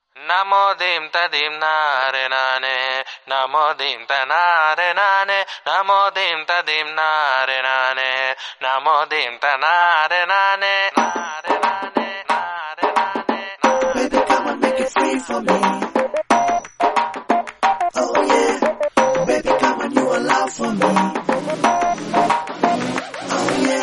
ನಮೋ ದೀಂ ತದೀಂ ನಾರೆ ನಾನೆ ನಮೋ ದೀಂ ತನಾರೆ ನಾನೆ ನಮೋ ದೀಂ ತದೀಂ ನಾರೆ ನಾನೆ ನಮೋ ದೀಂ ತನಾರೆ ನಾನೆ ನಾರೆ ನಾನೆ ನಾರೆ ನಾನೆ Baby, come and make it free for me. Oh yeah. Baby, come and you allow for me. Oh yeah.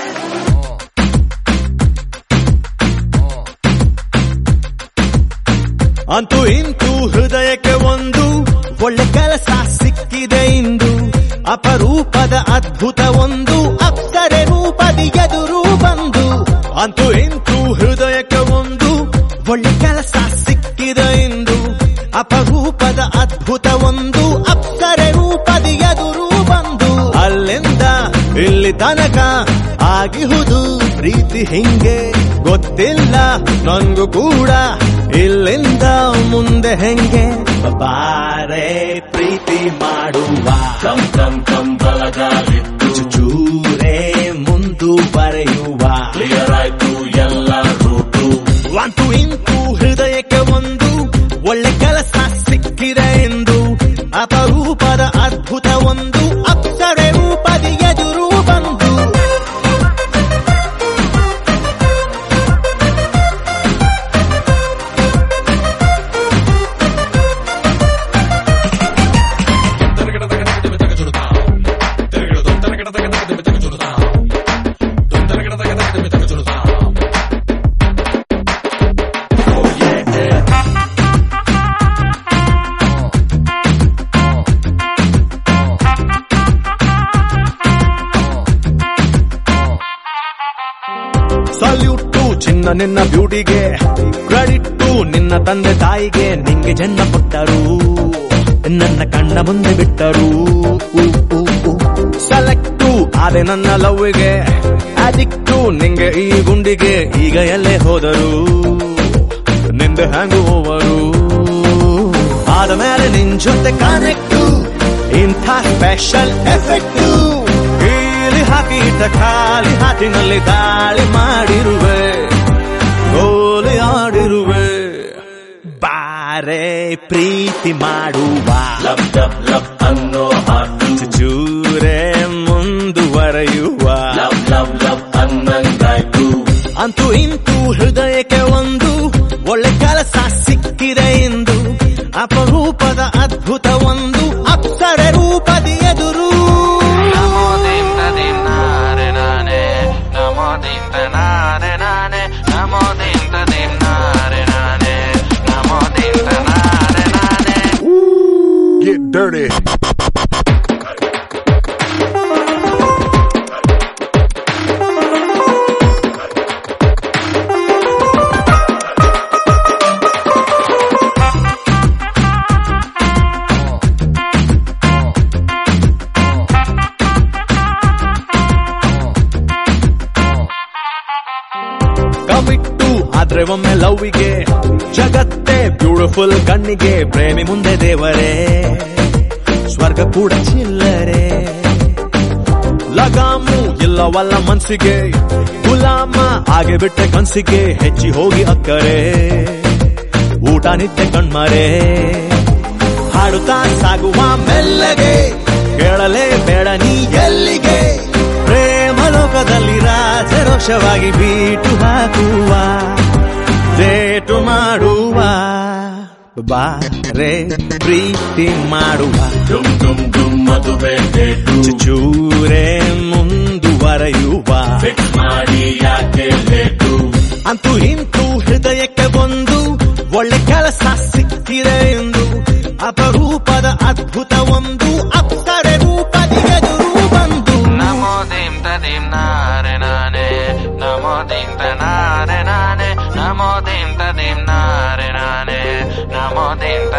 ಅಂತೂ ಇಂತೂ ಹೃದಯಕ್ಕೆ ಒಂದು ಒಳ್ಳೆ ಕೆಲಸ ಸಿಕ್ಕಿದೆ ಇಂದು ಅಪರೂಪದ ಅದ್ಭುತ ಒಂದು ಅಪ್ಸರೆ ರೂಪದಿ ಎದುರು ಬಂದು ಅಂತೂ ಇಂತೂ ಹೃದಯಕ್ಕೆ ಒಂದು ಒಳ್ಳೆ ಕೆಲಸ ಸಿಕ್ಕಿದೆ ಇಂದು ಅಪರೂಪದ ಅದ್ಭುತ ಒಂದು ಅಪ್ಸರೆ ರೂಪದಿ ಎದುರು ಬಂದು ಅಲ್ಲಿಂದ ಇಲ್ಲಿ ತನಕ ಆಗಿಹುದು ಪ್ರೀತಿ ಹಿಂಗೆ ಗೊತ್ತಿಲ್ಲ ನಂಗೂ ಕೂಡ ಇಲ್ಲಿಂದ ಮುಂದೆ ಹೆಂಗೆ ಬಾರೆ ಪ್ರೀತಿ ಮಾಡುವ ಕಂ ಕಂ ಕಂ ಬಲಗಾಲಿತ್ತು ಚೂರೇ ಮುಂದುವರೆಯುವ ಕ್ಲಿಯರ್ ಆಯ್ತು ಎಲ್ಲ ರೂಟು ಅಂತೂ ಇಂತೂ ಹೃದಯಕ್ಕೆ ಒಂದು ಒಳ್ಳೆ ಕೆಲಸ ಸಿಕ್ಕಿದೆ ಎಂದು ಅಪರೂಪದ ಅದ್ಭುತ ಒಂದು ಅಪ್ಸರೆ ರೂಪದಿ ಎದುರು ಬಂದು ಸಲ್ಯೂಟು ಚಿನ್ನ ನಿನ್ನ ಬ್ಯೂಟಿಗೆ ಕ್ರೆಡಿಟ್ಟು ನಿನ್ನ ತಂದೆ ತಾಯಿಗೆ ನಿಂಗೆ ಜನ್ಮ ಕೊಟ್ಟರು ನನ್ನ ಕಣ್ಣ ಮುಂದೆ ಬಿಟ್ಟರು ಸೆಲೆಕ್ಟು ಆದೆ ನನ್ನ ಲವ್ಗೆ ಅದಿಕ್ಟು ನಿಂಗೆ ಈ ಗುಂಡಿಗೆ ಈಗ ಎಲ್ಲೇ ಹೋದರು ನಿಂದ ಹ್ಯಾಂಗು ಹೋವರು ಆದ ಮೇಲೆ ನಿನ್ ಜೊತೆ ಕನೆಕ್ಟು ಇಂಥ ಸ್ಪೆಷಲ್ ಎಫೆಕ್ಟು ಕೀಲಿ ಹಾಕಿ ಇಟ್ಟ ಖಾಲಿ ಹಾಟಿನಲ್ಲಿ ದಾಳಿ ಮಾಡಿರುವೆ ಗೋಲಿ ಆಡಿರುವೆ ಬಾರೆ ಪ್ರೀತಿ ಮಾಡುವ ಲಬ್ ಲಬ್ ಲಬ್ ಅನ್ನೋ ಹಾಟು ಚೂರೇ ಮುಂದುವರೆಯುವ ಲಬ್ ಲಬ್ ಲಬ್ ಅನ್ನಂಗಾಯ್ತು ಅಂತೂ ಇಂತೂ ಹೃದಯಕ್ಕೆ ಒಂದು ಒಳ್ಳೆ ಕೆಲಸ ಸಿಕ್ಕಿದೆ ಎಂದು ಅಪರೂಪದ ಅದ್ಭುತ ಒಂದು ಅಪ್ಸರೆ ರೂಪದಿ ಎದುರು ನಮೋ ದೀಂ ತದೀಂ ನಾರೆ ನಾನೆ ನಮೋ ದೀಂ ತನಾರೆ ನಾನೆ ನಮೋ ದೀಂ ತದೀಂ ನಾರೆ ನಾನೆ ನಮೋ ದೀಂ ತನಾರೆ ನಾನೆ Get dirty. ಕಮಿಟ್ಟು ಆದ್ರೆ ಒಮ್ಮೆ ಲವ್ವಿಗೆ ಜಗತ್ತೇ ಬ್ಯೂಟಿಫುಲ್ ಕಣ್ಣಿಗೆ ಪ್ರೇಮಿ ಮುಂದೆ ದೇವರೇ ಸ್ವರ್ಗ ಕೂಡ ಚಿಲ್ಲರೆ ಲಗಾಮು ಇಲ್ಲವಲ್ಲ ಮನ್ಸಿಗೆ ಗುಲಾಮ ಆಗಿ ಬಿಟ್ಟೆ ಕನ್ಸಿಗೆ ಹೆಚ್ಚಿ ಹೋಗಿ ಅಕ್ಕರೆ ಊಟ ನಿತ್ಯ ಕಣ್ಮರೆ ಹಾಡುತ್ತಾ ಸಾಗುವ ಮೆಲ್ಲಗೆ ಕೇಳಲೇ ಬೇಡ ನೀ ಎಲ್ಲಿಗೆ ಪ್ರೇಮ ಲೋಕದಲ್ಲಿ ರಾಜರೋಷವಾಗಿ ಬೀಟು ಹಾಕುವ ಡೇಟು ಮಾಡುವ ಬಾರೆ ಪ್ರೀತಿ ಮಾಡುವ ಡುಮ್ ಡುಮ್ ಡುಮ್ ಮದುವೆ ಡೇಟು ಚೂರೇ ಮುಂದುವರೆಯುವ ಫಿಕ್ಸ್ ಮಾಡಿ ಯಾಕೆ ಲೇಟು ಅಂತೂ ಇಂತೂ ಹೃದಯಕ್ಕೆ ಒಂದು ಒಳ್ಳೆ ಕೆಲಸ ಸಿಕ್ಕಿದೆ ಎಂದು ಅಪರೂಪದ ಅದ್ಭುತ ಒಂದು ಅಪ್ಸರೆ ರೂಪದಿ ಎದುರು ಬಂದು ನಮೋ ದೀಂ ತದೀಂ ನಾರೆ ನಾನೆ ನಮೋ ದೀಂ ತನಾರೆ ನಾನೆ ನಮೋ ದೀಂ ತದೀಂ ನಾರೆ ನಾನೆ ನಮೋ ದೀಂ